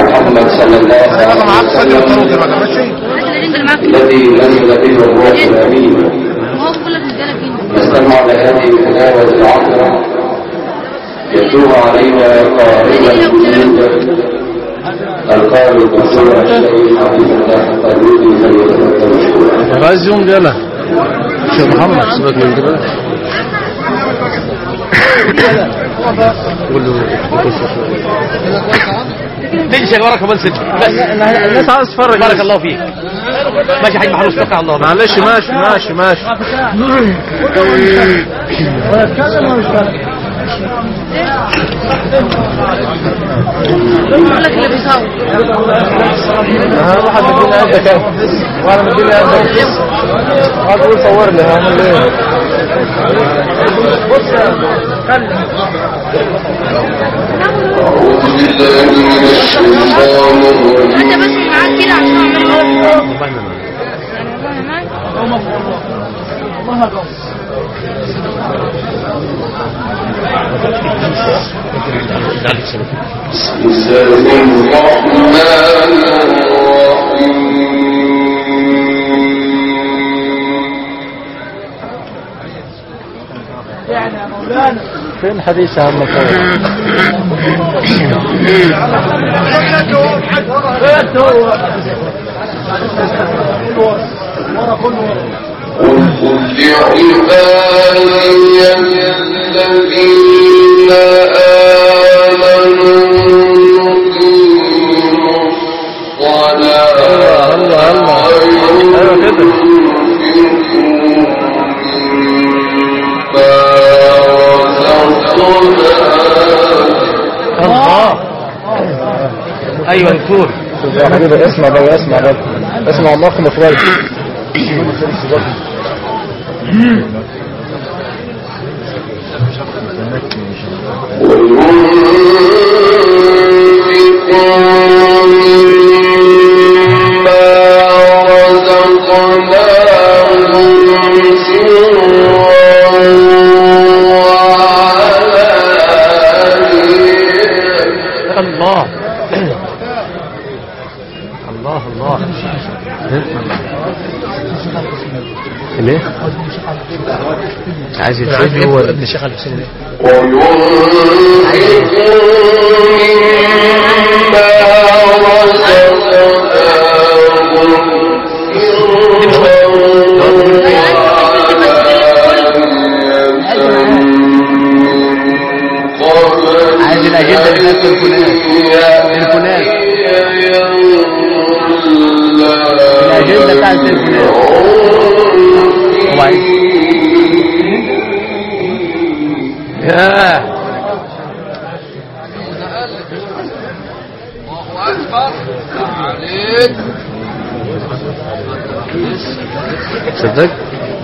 محمد صلى الله عليه وسلم الذي نزل به الروح الامين هو كل الرجاله فين نستمع لهذه التلاوه العطره يتلوها علينا قارئا القارئ الدكتور الشيخ عبد الفتاح القلوبي فليتفضل مشكورا عايز يوم جاله شيخ محمد سيبك من كده قول له تمشي وراك كمان ست بس الناس عايز تتفرج بارك الله فيك ماشي يا حاج محروس توكل على الله معلش ماشي ماشي ماشي بقول لك اللي بيصور اهم واحد مديني قدك اهو وانا مديني قدك قاعد تقول صور لي هعمل ايه بص أعوذ بالله من الشيطان انت بس الرجيم معاك كده عشان اعمل يعني والله معاك بسم الله الرحمن الرحيم فين حديث يا عم طارق قل قل لعبادي الذين آمنوا يقيموا الصلاة الله الله ايوه كده الله ايوه دكتور يا حبيبي اسمع بقى اسمع بقى اسمع مخ مفرد الله الله الله ليه؟ عايز يتسجل هو ابن الشيخ الحسين عايز الأجندة اللي فيها التليفونات. الأجندة بتاع التليفونات. هو عايز ياه صدق؟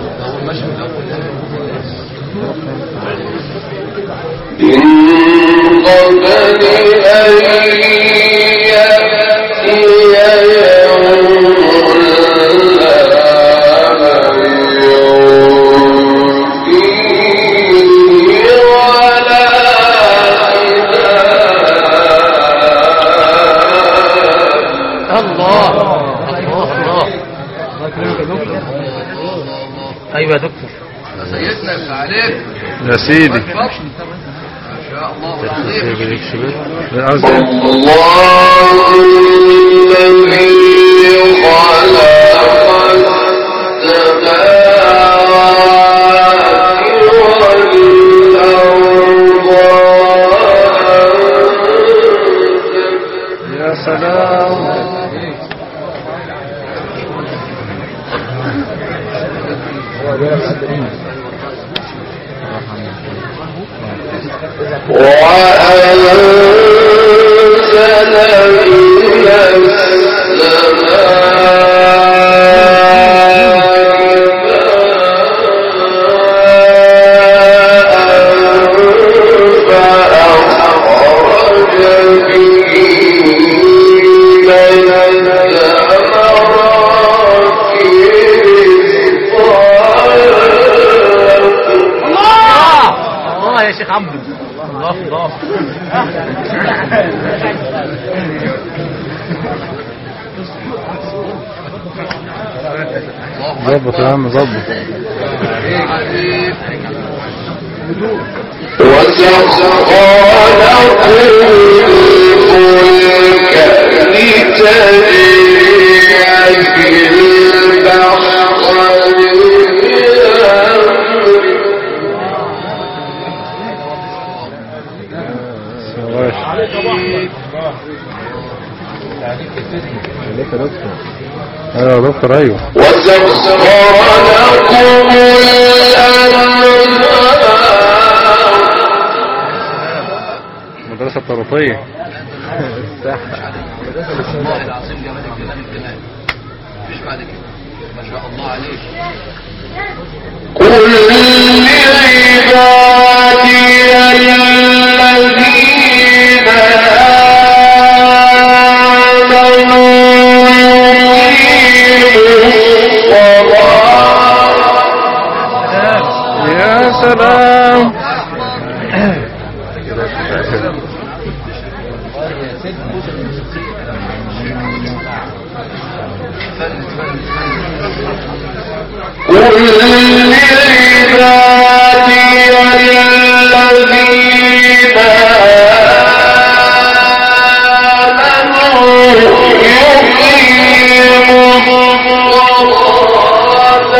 من قبل أن يأتي يوم لا بيع فيه ولا خلاف الله الله الله ايوه يا دكتور سيدنا ابن عليك يا سيدي ما شاء الله العظيم عاوز ايه؟ الله الذي خلق السماوات والأرض يا سلام وأنزل من السماء فأخرج به من الثمرات رزقا الله الله يا شيخ عبده الله الله ظبط يا عم ظبط سواش عليك يا دكتور ايوه يا دكتور ايوه وسخر لكم الأنهار مدرسة طرطية والله العظيم جمال الجمال الجمال مفيش بعد كده ما شاء الله عليك قل لعبادي الذين آمنوا يقيموا الصلاة يا سلام قل لعبادي الذين آمنوا يقيموا الصلاة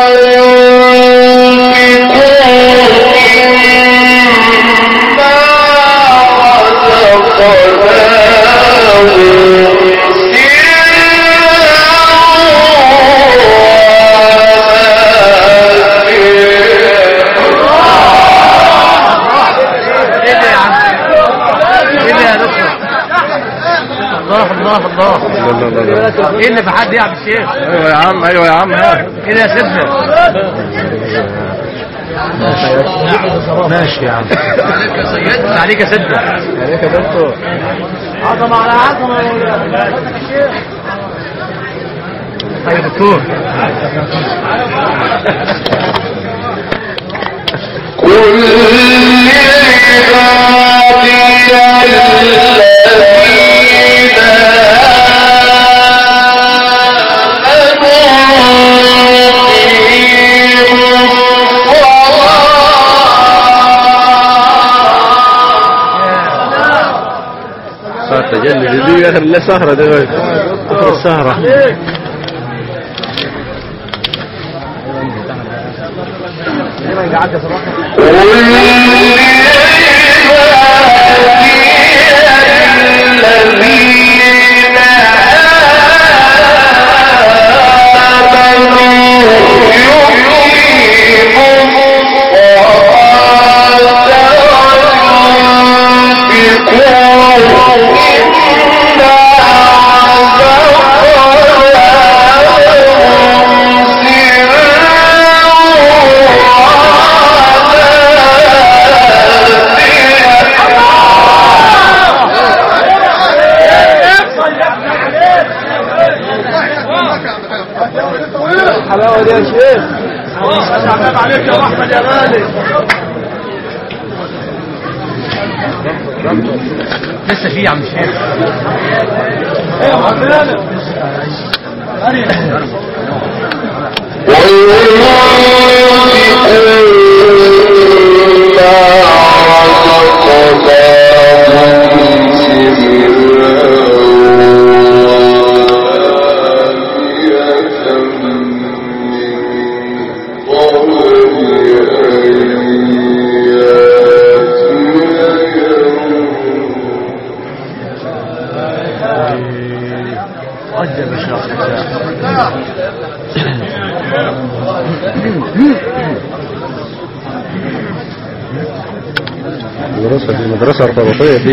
وينفقوا مما ايه ده يا عم ايه ده يا دكتور الله الله الله لا لا لا لا ايه اللي في حد يا عم الشيخ ايوه يا عم ايوه يا عم ها ايه ده يا سيدنا ماشي يا عم عليك يا سيدنا عليك يا سيدنا عليك يا دكتور عظمه على عظمه ايوه دكتور قل لعبادي الذين آمنوا يقيموا الصلاة صار تجلي دي اخر اللي سهرة دلوقتي اخر السهرة قل لعبادي الذين آمنوا يقيموا الصلاة وينفقوا مما حلاوة دي يا شيخ عليك يا احمد يا غالي لسه في يا عم الشيخ المدرسة دي المدرسة ارتباطية دي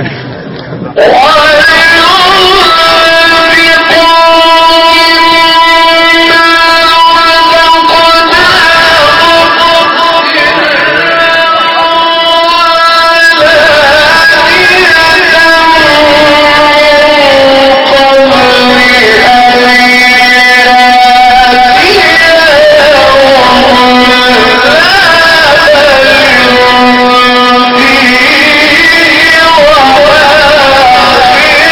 Yeah.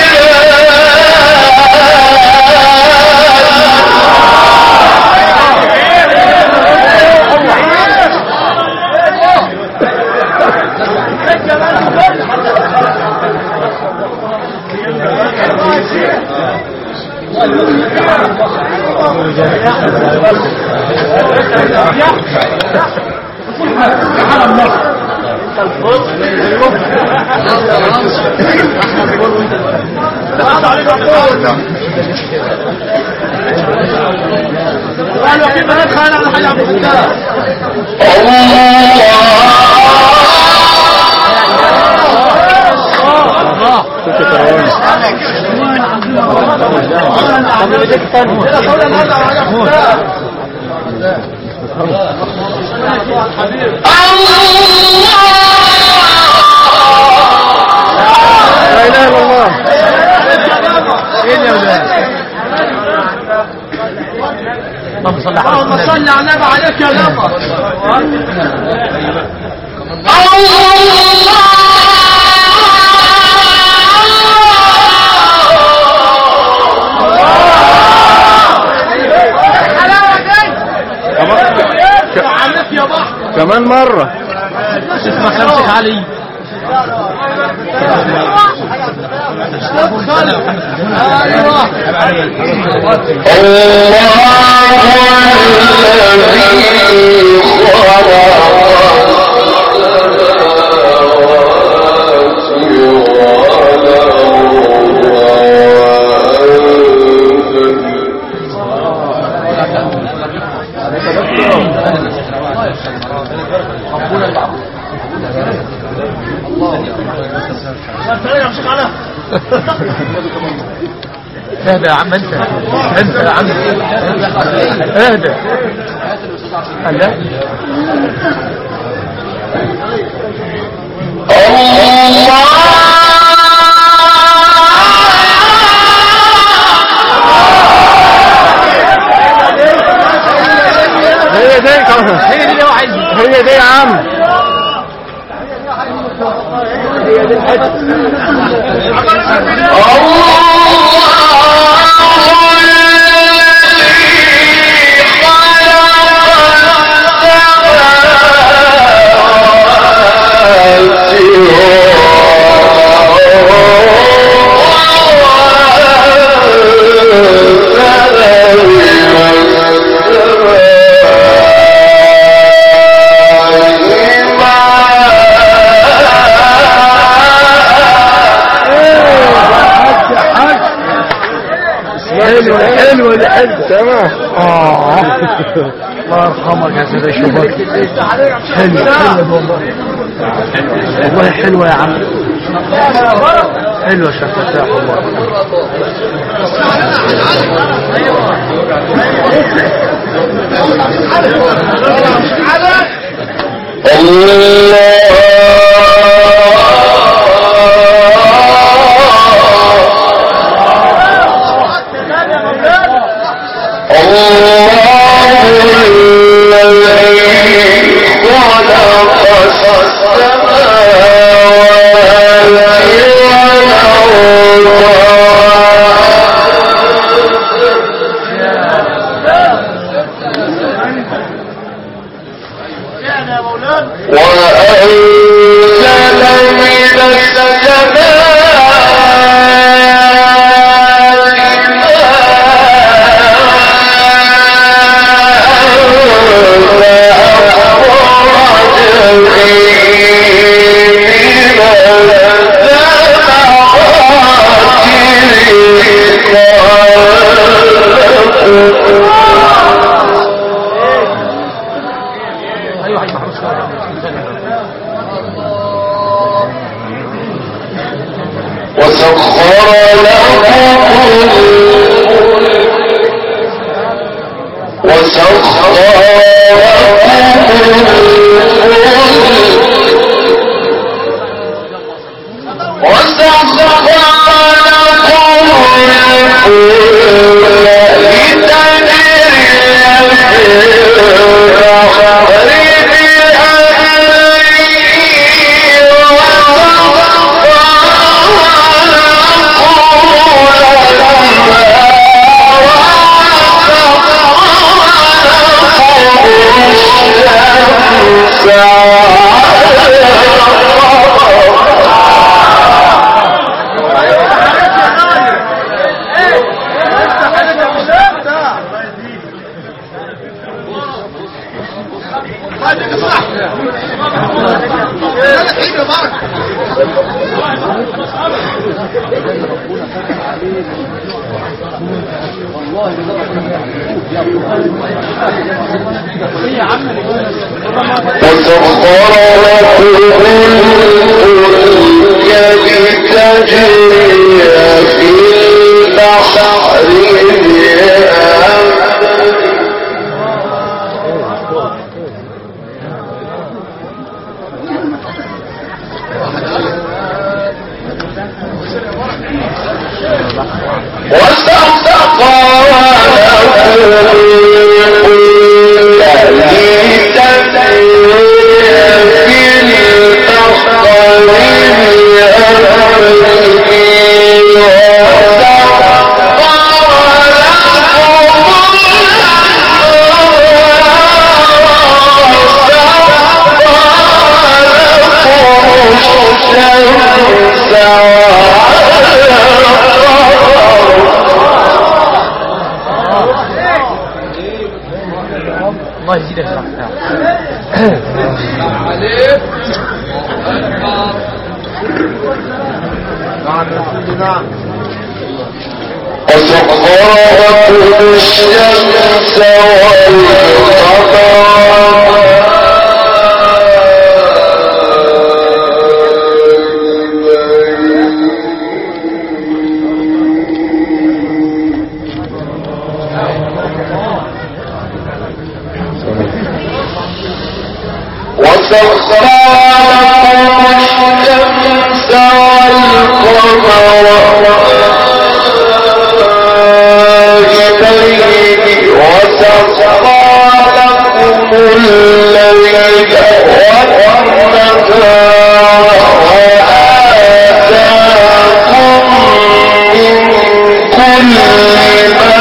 لا اله الا الله ايه يا ولاد اللهم صل على اللهم صل على النبي عليك يا لما عليك يا بحر كمان مرة اسمع نفسك علي ايوه اهدى يا عم انت انت يا عم اهدى الله هي دي كمان هي دي اللي هو عايزها هي دي يا عم هي دي الحته حلوة حلوة دي حلوة تمام اه الله يرحمك يا سيدي شباب حلوة حلوة والله والله حلوة يا عم حلوة يا شيخ فتاح والله ايوه حاج محمود وسخر لكم وسخر لكم وسخر وسخر لكم الفلك لتجري في البحر بأمره وسخر لكم الفلك لتجري في البحر بأمره الله يزيدك رحمة وسخر لكم الشمس والقمر وسخر لكم الشمس والقمر وسخر لكم الليل والنهار وآتاكم من كل ما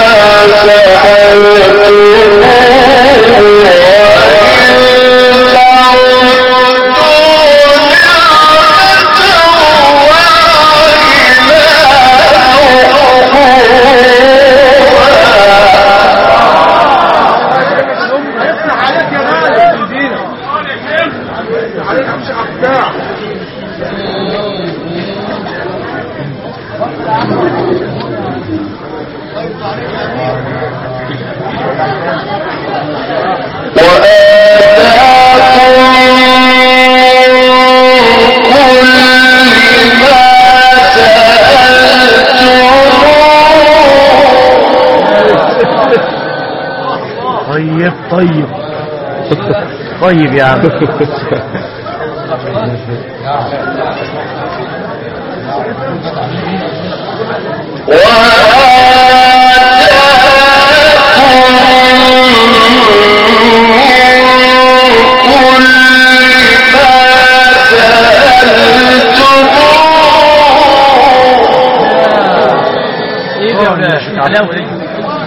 طيب طيب طيب يا عم ايه ده يا ولاد علاوة ايه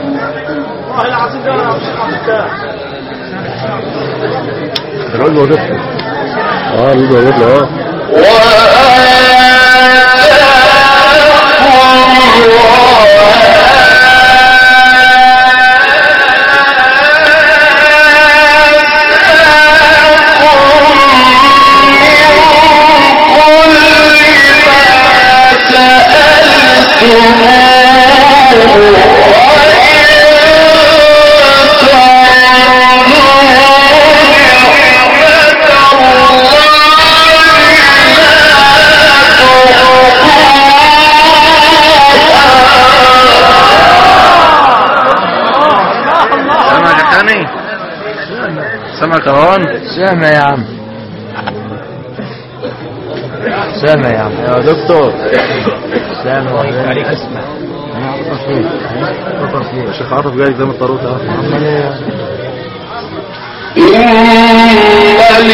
العود وظيفته اه العود وظيفته اه سامع يا خاني سامع كمان سامع يا عم سامع يا عم يا دكتور سامع عليك اسمع الشيخ عاطف جاي قدام الطاروت اهو إن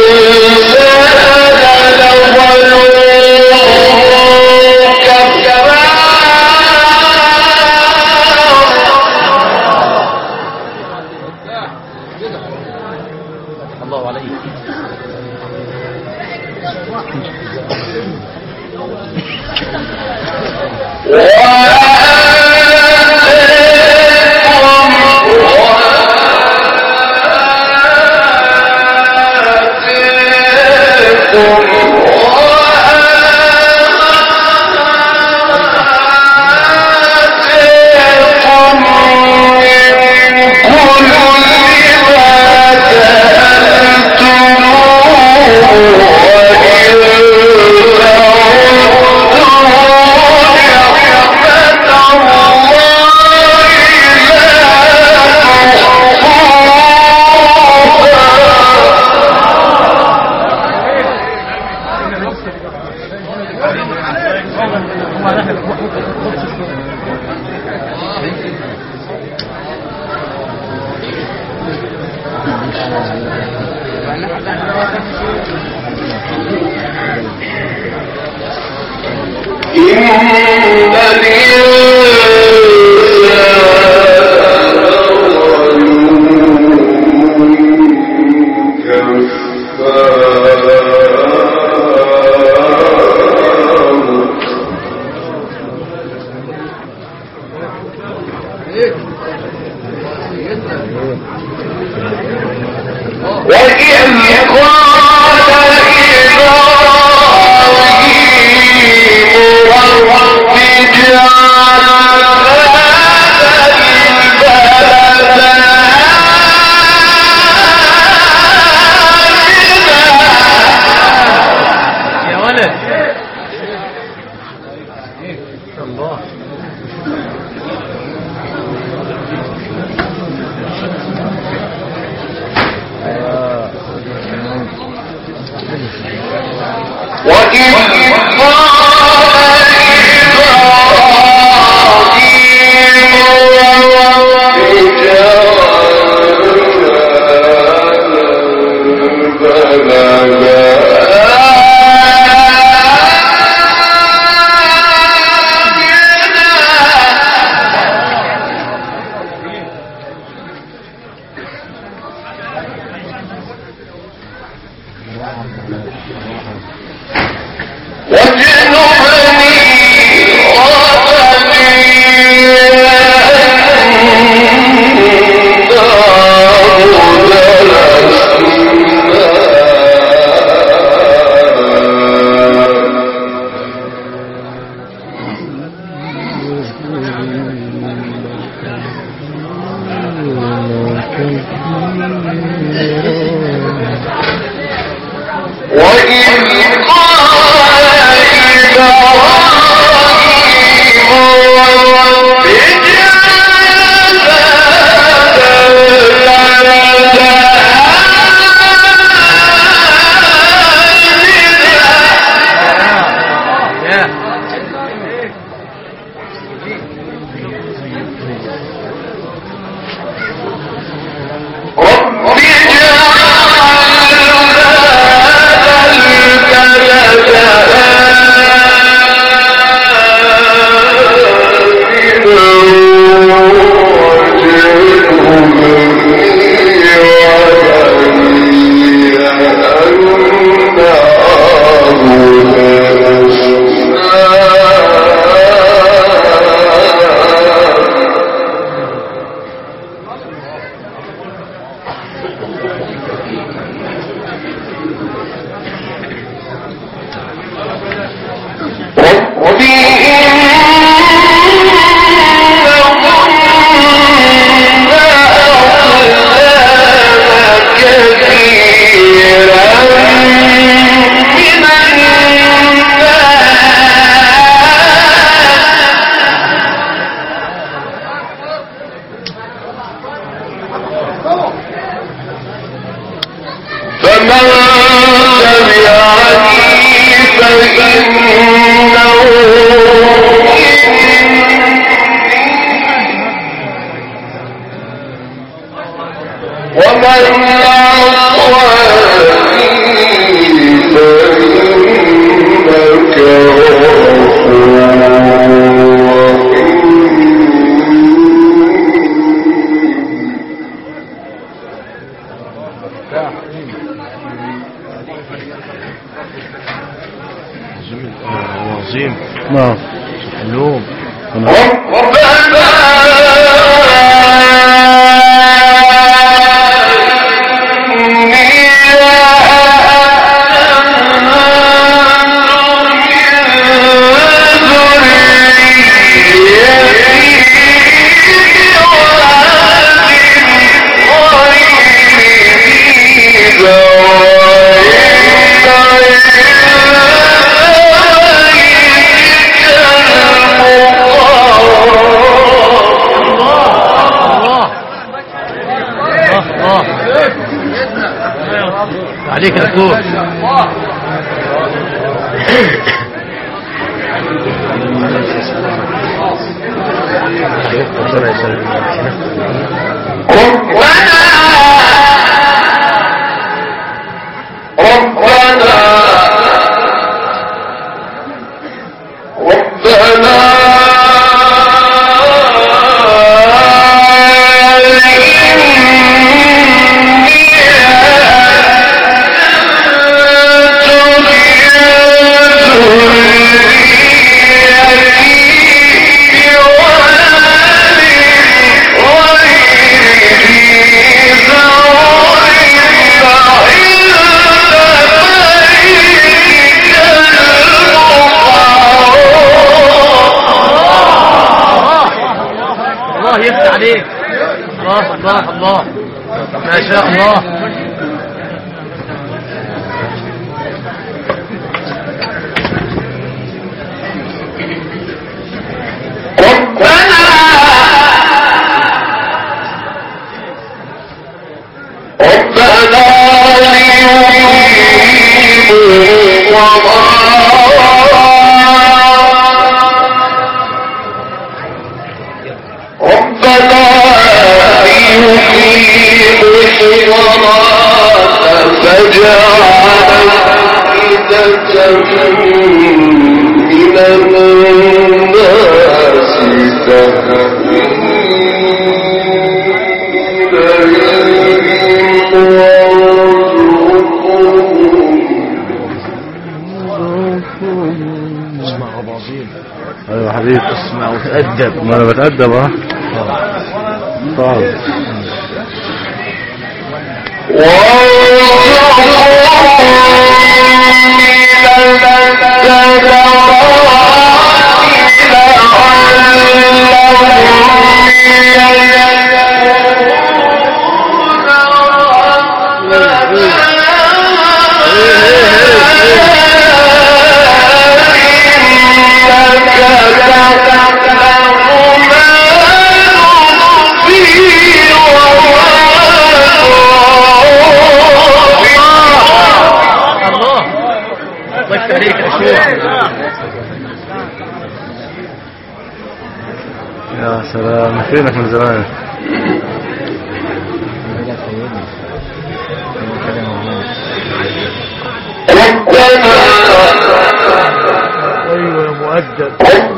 الإنسان لظلوم كفار الله عليك وآتاكم يا ولد الله يا عظيم نعم حلوم الله الله الله عليك يا دكتور ربنا يسلمك ربنا ربنا يفتح عليك الله الله الله ما شاء الله من الناس تهدي إليهم ايوه يا حبيبي اسمع وتأدب ما انا بتأدب اه طيب الله الله يفتح عليك يا شيخ يا سلام فينك من زمان ايوه يا مؤدب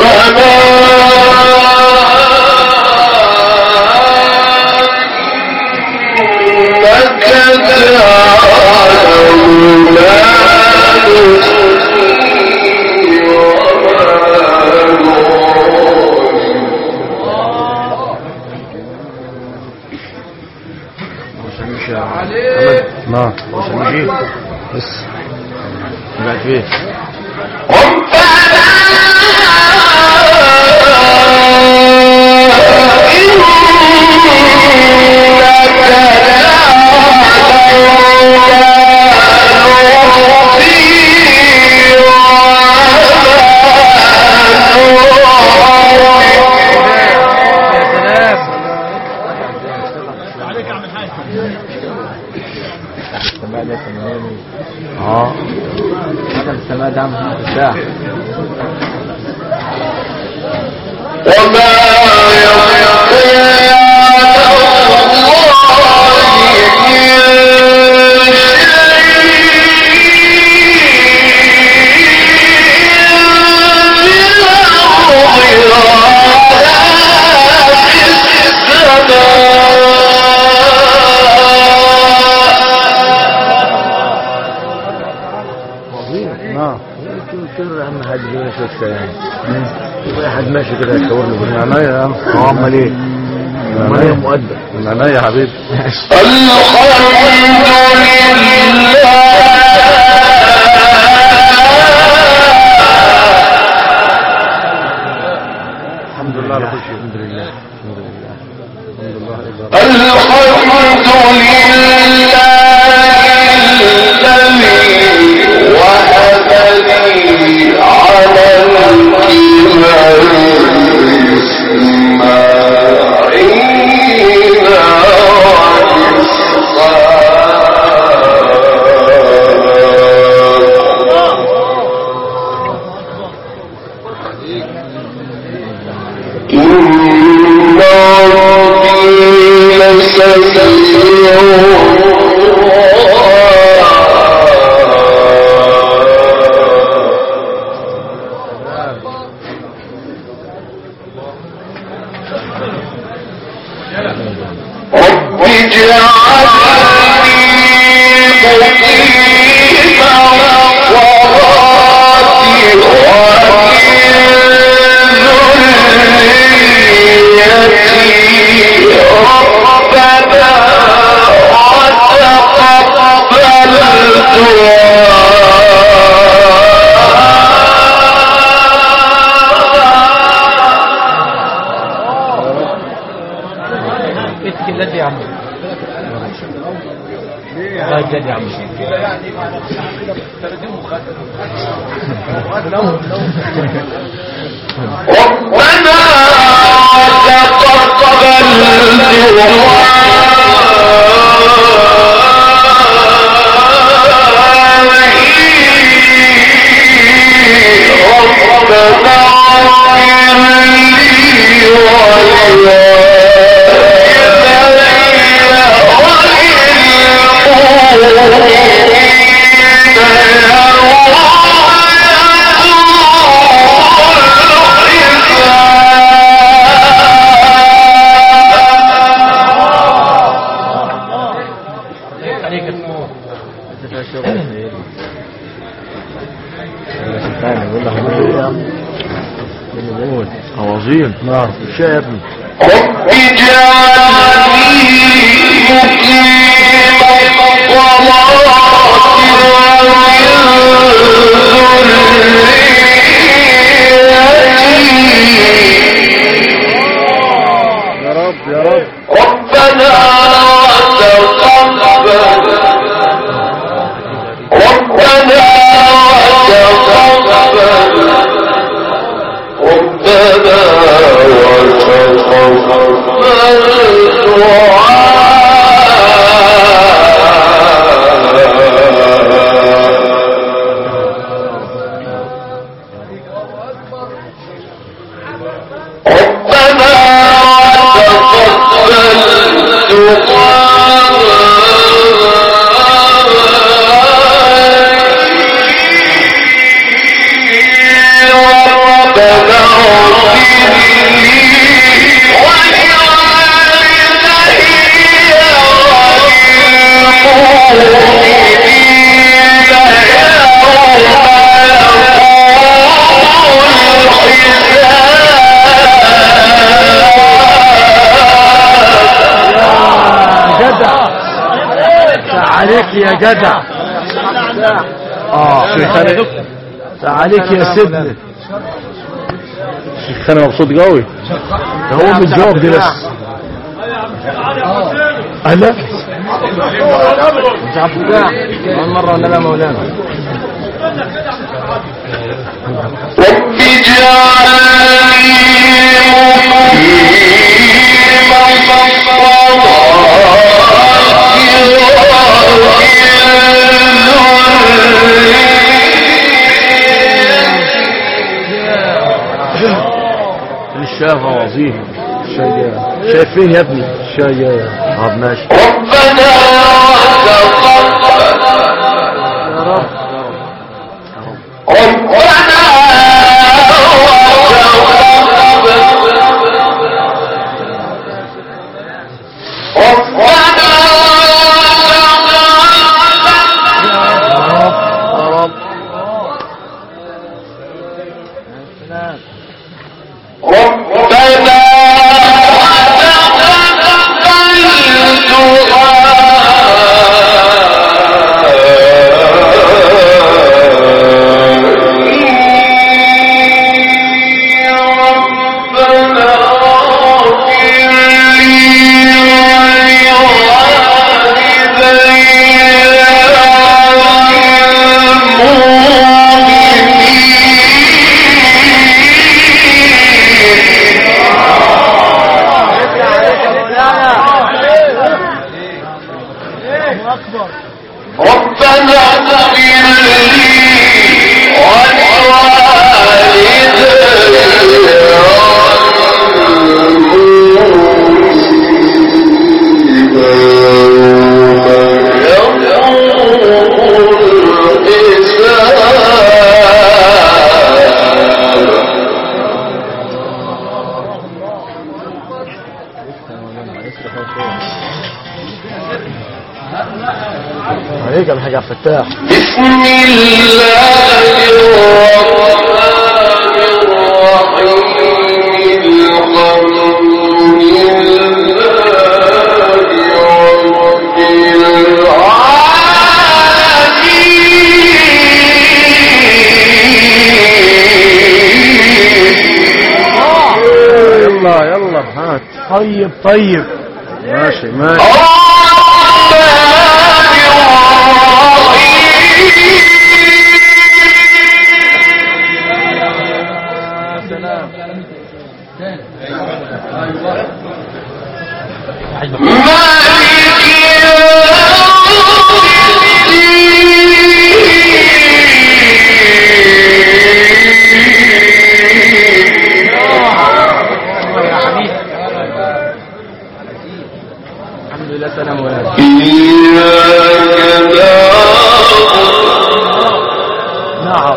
نعم بس قاعد فين يا سلام اه هذا السماء ده عم الساعة وما نعم كل اهم حاجة فينا شوف سلام واحد ماشي كده يشاور له من عينيا يا عم هو امال ايه؟ امال ايه من مؤدب عينيا يا حبيبي الحمد لله على كل شيء الحمد لله الحمد لله الحمد لله الحمد لله الذي وهب لي على الكبر إسماعيل وإسحاق إن ربي لسميع رب اجعلني مقيم الصلاة ومن ذريتي ربنا وتقبل دعاء جد يا عم الله جد يا عم ربنا تقبل دعائي ربنا اغفر لي عليك النور عظيم نعم شاي يا ابني رب اجعلني مقيم الصلاة ومن ذريتي يا رب يا رب ربنا تقبل ربنا تقبل ربنا وتقبل ربنا وتقبل دعائي ربنا اغفر لي جدع عليك يا جدع اه عليك يا سيدنا شيخ انا مبسوط قوي ده هو متجاوب دي بس انا مش عبد الله كمان مرة ولا لا مولانا رب اجعلني مقيم الشاف عظيم شاي شايفين يا ابني شاي طب ماشي ربنا تقبل ربنا ربنا ربنا اغفر لي عليك يا الحاج عبد الفتاح بسم الله الرحمن الرحيم الحمد لله رب العالمين يلا يلا هات طيب طيب ماشي ماشي الحمد لله سلام ولا نعم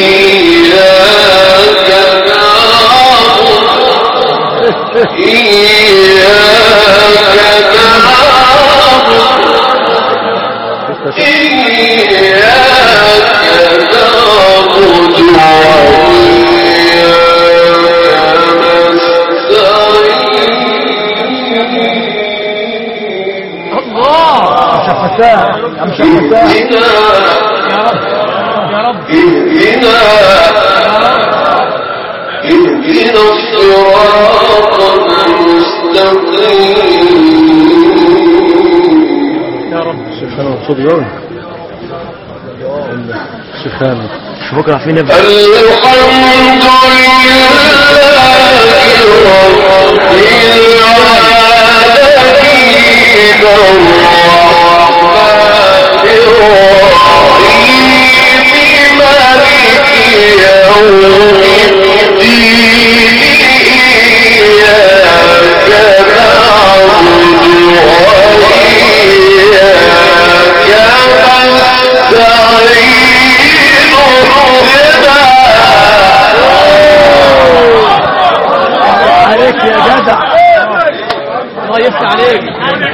شفتاه ام شفتاه اهدنا اهدنا الصراط المستقيم شيخنا مبسوط قوي شيخنا شو بكره عارفين نبدا الحمد لله رب العالمين الرحمن الرحيم مالك يوم الدين إياك نعبد وإياك نستعين عليك يا جدع الله يفتح عليك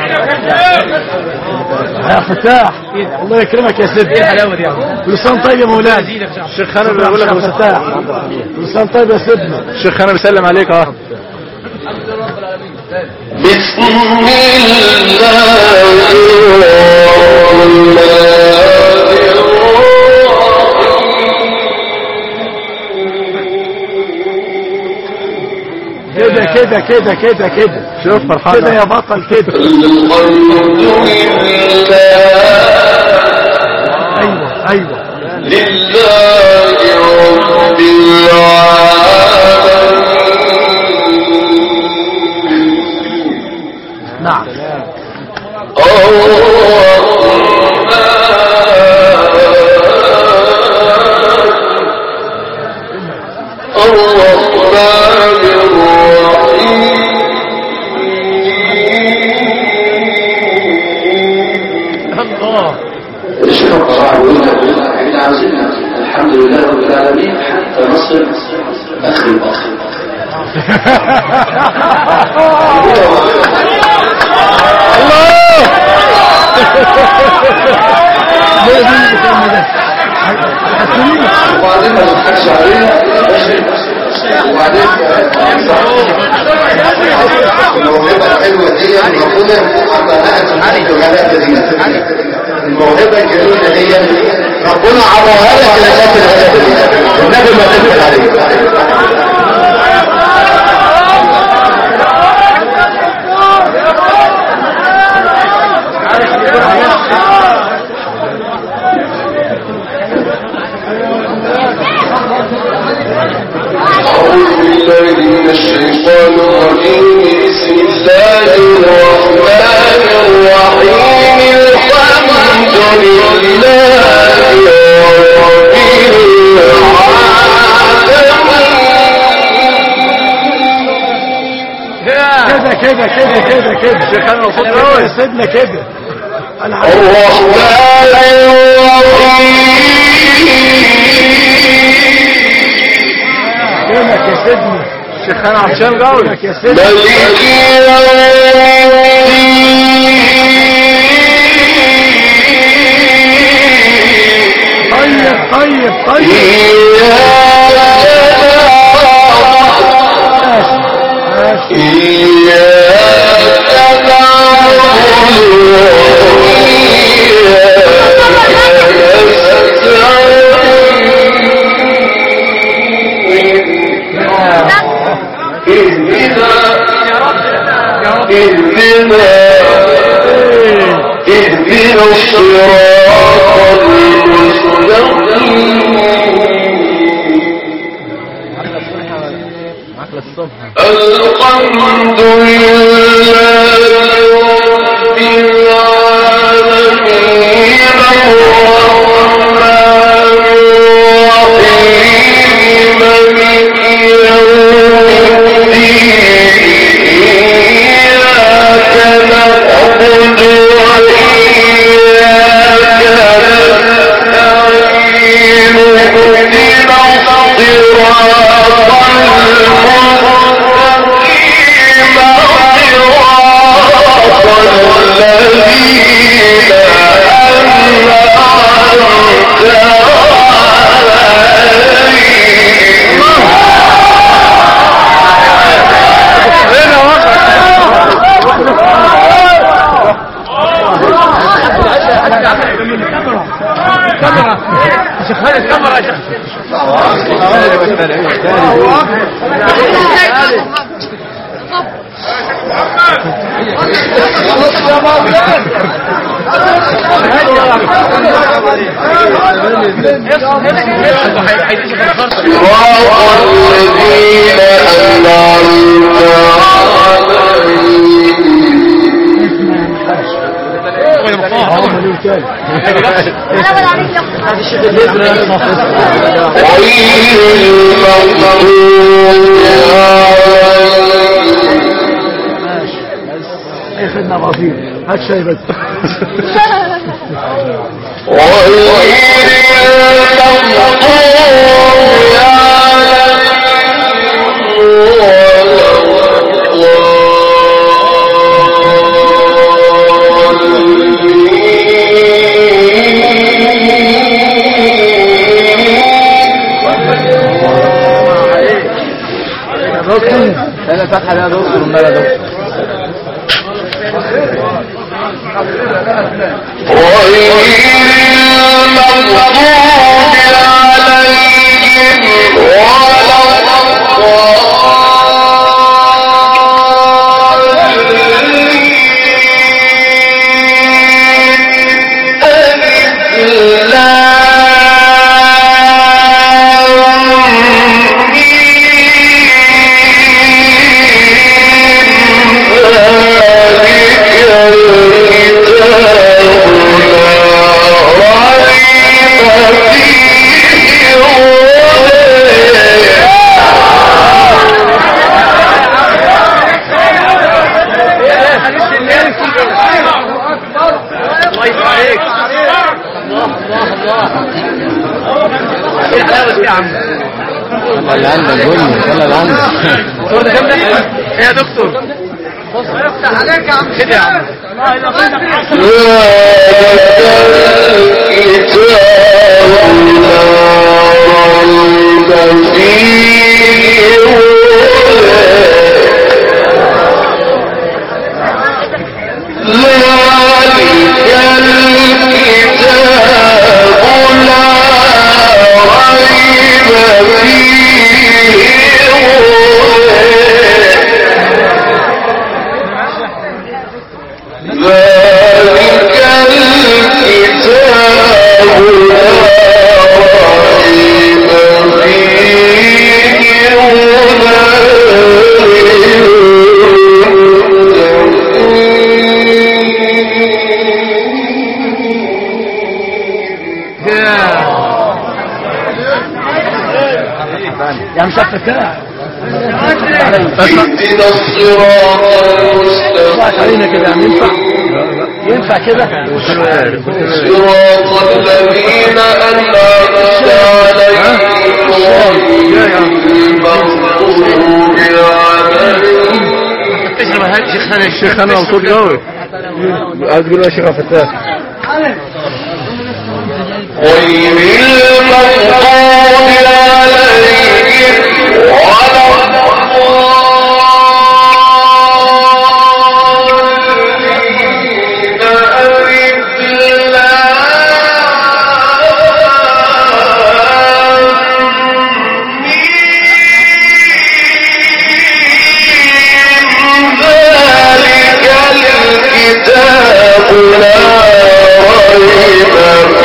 يا فتاح الله يكرمك يا ايه سيدي الحلاوه دي يا عم كل سنه طيب يا مولانا زيدك يا عم. شيخنا بيقول لك يا فتاح كل سنه طيب يا سيدنا شيخنا بيسلم عليك اه بسم الله كده كده كده كده كده شوف فرحان كده يا بطل كده الحمد لله ايوه ايوه لله رب العالمين نعم الرحمن الرحيم اشرب صاحبنا احنا عاوزين الحمد لله رب العالمين حتى نصل اخر الاخر وبعدين ما تضحكش علينا وبعدين الموهبة الحلوة دي ربنا عطاها لك الغلابة دي الموهبة الجميلة دي ربنا عطاها لك الغلابة دي النبي ما تبقى عليك أعوذ بالله من الشيطان الرجيم بسم الله الرحمن الرحيم الحمد لله رب العالمين كده كده كده كده كده شيخنا مبسوط كده قوي يا سيدنا كده انا عايز الرحمن الرحيم كده يا سيدنا شيخنا عطشان قوي كده يا سيدنا ملك يوم الدين طيب طيب طيب إياك ماشي نعبد وإياك نستعين اهدنا اهدنا اهدنا الصراط المستقيم الحمد لله رب العالمين الرحمن الرحيم مالك يوم الدين إياك نعبد وإياك نستعين اهدنا الصراط المستقيم صراط الذين أنعمت عليهم صراط الذين أنعمت غير المغضوب عليهم اي خدمة بسيط هات شاي بس غير المغضوب دكتور انا فتحة يا دكتور امال يا دكتور غير المغضوب عليهم ولا ولا اللي عندك بني ولا اللي عندك الصور ده كام ده؟ ايه يا دكتور؟ بص افتح عليك يا عم كده يا عم ذلك الكتاب لا ريب فيه هدى يا مشفتها اهدنا الصراط علينا كده يا عم ينفع ينفع كده صراط الذين أنعمت عليهم غير المغضوب عليهم تشرب هات شيخنا الشيخ انا مبسوط قوي عايز تقول يا شيخ فتاح غير المغضوب عليهم ولا الضالين ألف لام الكتاب لا ريب